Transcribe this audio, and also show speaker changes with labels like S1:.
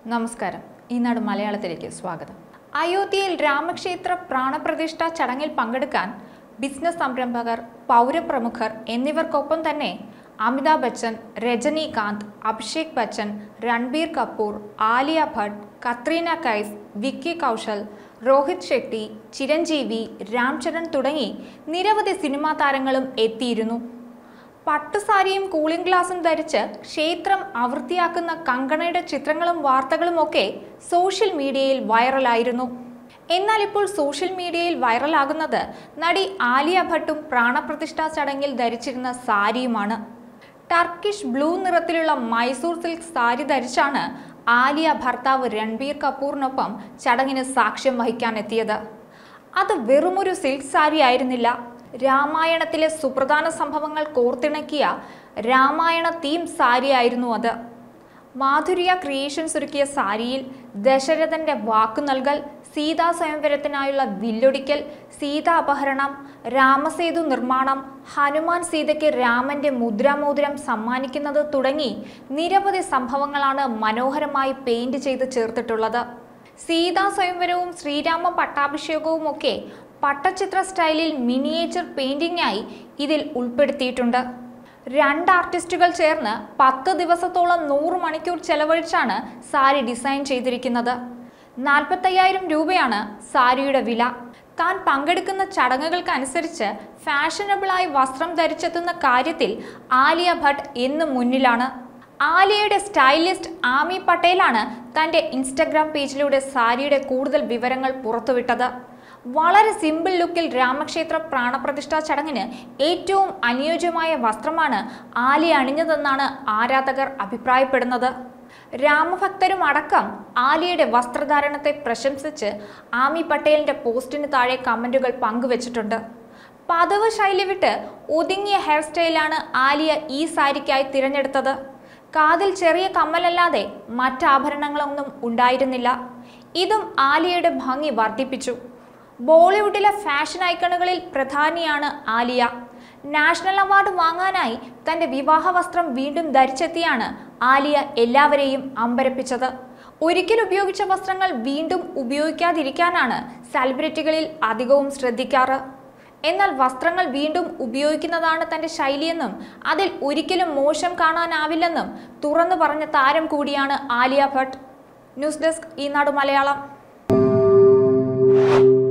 S1: നമസ്കാരം ഈനാട് മലയാളത്തിലേക്ക് സ്വാഗതം അയോധ്യയിൽ രാമക്ഷേത്ര പ്രാണപ്രതിഷ്ഠ ചടങ്ങിൽ പങ്കെടുക്കാൻ ബിസിനസ് സംരംഭകർ പൗരപ്രമുഖർ എന്നിവർക്കൊപ്പം തന്നെ അമിതാഭ് ബച്ചൻ രജനീകാന്ത് അഭിഷേക് ബച്ചൻ രൺബീർ കപൂർ ആലിയ ഭട്ട് കത്രീന കൈഫ് വിക്കി കൗശൽ രോഹിത് ഷെട്ടി ചിരഞ്ജീവി രാംചരൺ തുടങ്ങി നിരവധി സിനിമാ താരങ്ങളും എത്തിയിരുന്നു പട്ടുസാരിയും കൂളിംഗ് ഗ്ലാസും ധരിച്ച് ക്ഷേത്രം ആവൃത്തിയാക്കുന്ന കങ്കണയുടെ ചിത്രങ്ങളും വാർത്തകളും ഒക്കെ സോഷ്യൽ മീഡിയയിൽ വൈറലായിരുന്നു എന്നാൽ ഇപ്പോൾ സോഷ്യൽ മീഡിയയിൽ വൈറലാകുന്നത് നടി ആലിയ ഭട്ടും പ്രാണപ്രതിഷ്ഠാ ചടങ്ങിൽ ധരിച്ചിരുന്ന സാരിയുമാണ് ടർക്കിഷ് ബ്ലൂ നിറത്തിലുള്ള മൈസൂർ സിൽക്ക് സാരി ധരിച്ചാണ് ആലിയ ഭർത്താവ് രൺബീർ കപൂറിനൊപ്പം ചടങ്ങിന് സാക്ഷ്യം വഹിക്കാനെത്തിയത് അത് വെറുമൊരു സിൽക്ക് സാരി ആയിരുന്നില്ല രാമായണത്തിലെ സുപ്രധാന സംഭവങ്ങൾ കോർത്തിണക്കിയ രാമായണ തീം സാരി ആയിരുന്നു അത് മാധുര്യ ക്രിയേഷൻസ് ഒരുക്കിയ സാരിയിൽ ദശരഥന്റെ വാക്കു നൽകൽ സീതാ സ്വയംവരത്തിനായുള്ള വില്ലൊടിക്കൽ സീതാ അപഹരണം രാമസേതു നിർമ്മാണം ഹനുമാൻ സീതയ്ക്ക് രാമന്റെ മുദ്രാമോതിരം സമ്മാനിക്കുന്നത് തുടങ്ങി നിരവധി സംഭവങ്ങളാണ് മനോഹരമായി പെയിന്റ് ചെയ്ത് ചേർത്തിട്ടുള്ളത് സീതാ സ്വയംവരവും ശ്രീരാമ പട്ടാഭിഷേകവും ഒക്കെ പട്ടചിത്ര സ്റ്റൈലിൽ മിനിയേച്ചർ പെയിന്റിംഗായി ഇതിൽ ഉൾപ്പെടുത്തിയിട്ടുണ്ട് രണ്ട് ആർട്ടിസ്റ്റുകൾ ചേർന്ന് പത്ത് ദിവസത്തോളം നൂറ് മണിക്കൂർ ചെലവഴിച്ചാണ് സാരി ഡിസൈൻ ചെയ്തിരിക്കുന്നത് നാൽപ്പത്തയ്യായിരം രൂപയാണ് സാരിയുടെ വില താൻ പങ്കെടുക്കുന്ന ചടങ്ങുകൾക്കനുസരിച്ച് ഫാഷനബിളായി വസ്ത്രം ധരിച്ചെത്തുന്ന കാര്യത്തിൽ ആലിയ ഭട്ട് എന്നും മുന്നിലാണ് ആലിയയുടെ സ്റ്റൈലിസ്റ്റ് ആമി പട്ടേലാണ് തന്റെ ഇൻസ്റ്റഗ്രാം പേജിലൂടെ സാരിയുടെ കൂടുതൽ വിവരങ്ങൾ പുറത്തുവിട്ടത് വളരെ സിമ്പിൾ ലുക്കിൽ രാമക്ഷേത്ര പ്രാണപ്രതിഷ്ഠാ ചടങ്ങിന് ഏറ്റവും അനുയോജ്യമായ വസ്ത്രമാണ് ആലിയ അണിഞ്ഞതെന്നാണ് ആരാധകർ അഭിപ്രായപ്പെടുന്നത് രാമഭക്തരും അടക്കം ആലിയയുടെ വസ്ത്രധാരണത്തെ പ്രശംസിച്ച് ആമി പട്ടേലിന്റെ പോസ്റ്റിന് താഴെ കമന്റുകൾ പങ്കുവച്ചിട്ടുണ്ട് പതിവ് ശൈലി വിട്ട് ഒതുങ്ങിയ ഹെയർ സ്റ്റൈലാണ് ആലിയ ഈ സാരിക്കായി തിരഞ്ഞെടുത്തത് കാതിൽ ചെറിയ കമ്മലല്ലാതെ മറ്റാഭരണങ്ങളൊന്നും ഉണ്ടായിരുന്നില്ല ഇതും ആലിയയുടെ ഭംഗി വർദ്ധിപ്പിച്ചു ബോളിവുഡിലെ ഫാഷൻ ഐക്കണുകളിൽ പ്രധാനിയാണ് ആലിയ നാഷണൽ അവാർഡ് വാങ്ങാനായി തന്റെ വിവാഹ വസ്ത്രം വീണ്ടും ധരിച്ചെത്തിയാണ് ആലിയ എല്ലാവരെയും അമ്പരപ്പിച്ചത് ഒരിക്കൽ ഉപയോഗിച്ച വസ്ത്രങ്ങൾ വീണ്ടും ഉപയോഗിക്കാതിരിക്കാനാണ് സെലിബ്രിറ്റികളിൽ അധികവും ശ്രദ്ധിക്കാറ് എന്നാൽ വസ്ത്രങ്ങൾ വീണ്ടും ഉപയോഗിക്കുന്നതാണ് തന്റെ ശൈലിയെന്നും അതിൽ ഒരിക്കലും മോശം കാണാനാവില്ലെന്നും തുറന്നു പറഞ്ഞ താരം കൂടിയാണ് ആലിയ ഭട്ട് ന്യൂസ് ഡെസ്ക് ഈനാട് മലയാളം